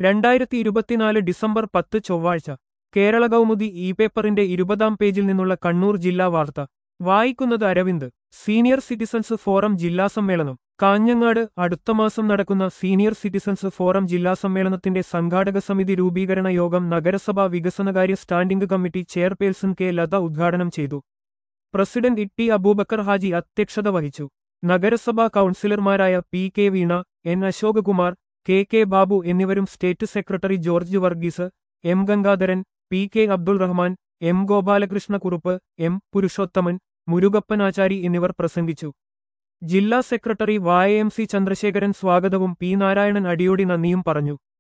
രണ്ടായിരത്തി ഇരുപത്തിനാല് ഡിസംബർ പത്ത് ചൊവ്വാഴ്ച കേരള കൗമുദി ഇ പേപ്പറിന്റെ ഇരുപതാം പേജിൽ നിന്നുള്ള കണ്ണൂർ ജില്ലാ വാർത്ത വായിക്കുന്നത് അരവിന്ദ് സീനിയർ സിറ്റിസൺസ് ഫോറം ജില്ലാ സമ്മേളനം കാഞ്ഞങ്ങാട് അടുത്ത മാസം നടക്കുന്ന സീനിയർ സിറ്റിസൺസ് ഫോറം ജില്ലാ സമ്മേളനത്തിന്റെ സംഘാടക സമിതി രൂപീകരണ യോഗം നഗരസഭാ വികസനകാര്യ standing committee chairperson K Latha ഉദ്ഘാടനം ചെയ്തു പ്രസിഡന്റ് ഇട്ടി അബൂബക്കർ ഹാജി അധ്യക്ഷത വഹിച്ചു നഗരസഭാ കൗൺസിലർമാരായ P K Veena N Asokakumar K K Babu എന്നിവരും state secretary George Varghese M Gangadharan P K Abdul Rahman M Gopalakrishna Kurup M Purushothaman Murukappanachari എന്നിവർ പ്രസംഗിച്ചു ജില്ലാ സെക്രട്ടറി വായ എം സി ചന്ദ്രശേഖരൻ സ്വാഗതവും പി നാരായണൻ അടിയോടി നന്ദിയും പറഞ്ഞു